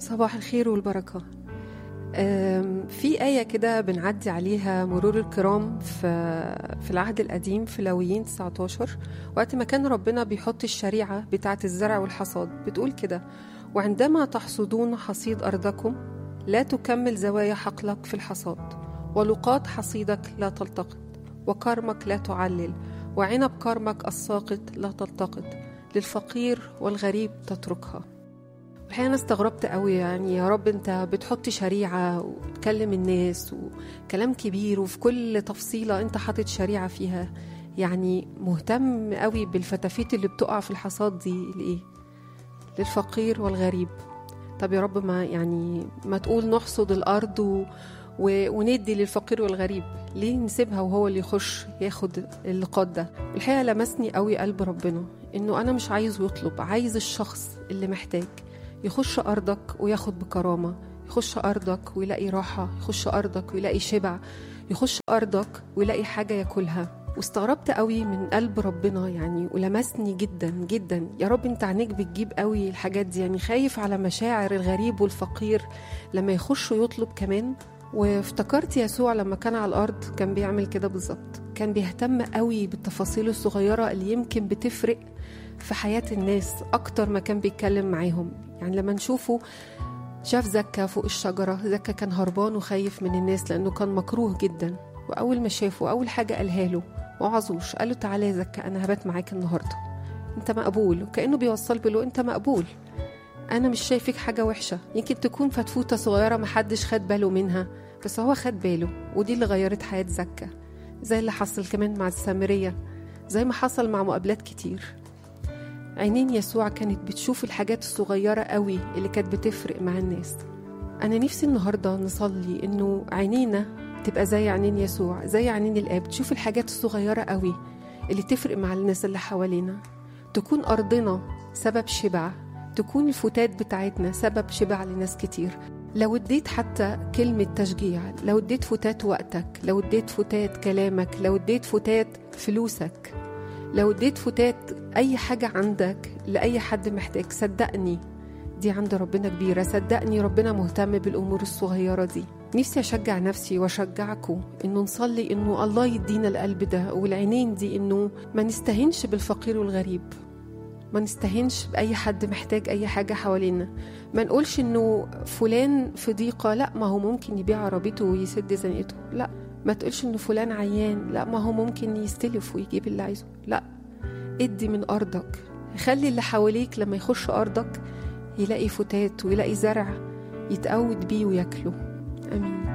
صباح الخير والبركة أم، في آية كده بنعدي عليها مرور الكرام في في العهد القديم في لاويين 19 وقت ما كان ربنا بيحط الشريعة بتاعة الزرع والحصاد بتقول كده وعندما تحصدون حصيد أرضكم لا تكمل زوايا حقلك في الحصاد ولقاط حصيدك لا تلتقط وكرمك لا تعلل وعنب كرمك الساقط لا تلتقط للفقير والغريب تتركها الحقيقة أنا استغربت قوي يعني يا رب أنت بتحط شريعة وتكلم الناس وكلام كبير وفي كل تفصيلة أنت حاطط شريعة فيها يعني مهتم قوي بالفتافيت اللي بتقع في الحصاد دي لإيه؟ للفقير والغريب طب يا رب ما يعني ما تقول نحصد الأرض و... و... وندي للفقير والغريب ليه نسيبها وهو اللي يخش ياخد اللقاط ده الحقيقة لمسني قوي قلب ربنا إنه أنا مش عايزه يطلب عايز الشخص اللي محتاج يخش أرضك وياخد بكرامة يخش أرضك ويلاقي راحة يخش أرضك ويلاقي شبع يخش أرضك ويلاقي حاجة ياكلها واستغربت قوي من قلب ربنا يعني ولمسني جدا جدا يا رب انت عينيك بتجيب قوي الحاجات دي يعني خايف على مشاعر الغريب والفقير لما يخش ويطلب كمان وافتكرت يسوع لما كان على الأرض كان بيعمل كده بالظبط كان بيهتم قوي بالتفاصيل الصغيرة اللي يمكن بتفرق في حياة الناس أكتر ما كان بيتكلم معاهم يعني لما نشوفه شاف زكا فوق الشجرة زكا كان هربان وخايف من الناس لأنه كان مكروه جدا وأول ما شافه أول حاجة قالها له وعظوش قال له تعالى يا زكا أنا هبات معاك النهاردة أنت مقبول وكأنه بيوصل له أنت مقبول أنا مش شايفك حاجة وحشة يمكن تكون فتفوتة صغيرة محدش خد باله منها بس هو خد باله ودي اللي غيرت حياة زكا زي اللي حصل كمان مع السامرية زي ما حصل مع مقابلات كتير عينين يسوع كانت بتشوف الحاجات الصغيرة قوي اللي كانت بتفرق مع الناس أنا نفسي النهاردة نصلي إنه عينينا تبقى زي عينين يسوع زي عينين الآب تشوف الحاجات الصغيرة قوي اللي تفرق مع الناس اللي حوالينا تكون أرضنا سبب شبع تكون الفتات بتاعتنا سبب شبع لناس كتير لو اديت حتى كلمة تشجيع لو اديت فتات وقتك لو اديت فتات كلامك لو اديت فتات فلوسك لو اديت فتات اي حاجة عندك لأي حد محتاج صدقني دي عند ربنا كبيرة صدقني ربنا مهتم بالأمور الصغيرة دي نفسي أشجع نفسي وأشجعكم إنه نصلي إنه الله يدينا القلب ده والعينين دي إنه ما نستهنش بالفقير والغريب ما نستهنش بأي حد محتاج أي حاجة حوالينا ما نقولش إنه فلان في ضيقة لا ما هو ممكن يبيع عربيته ويسد زنقته لا ما تقولش إنه فلان عيان لا ما هو ممكن يستلف ويجيب اللي عايزه لا ادي من أرضك خلي اللي حواليك لما يخش أرضك يلاقي فتات ويلاقي زرع يتقود بيه وياكله آمين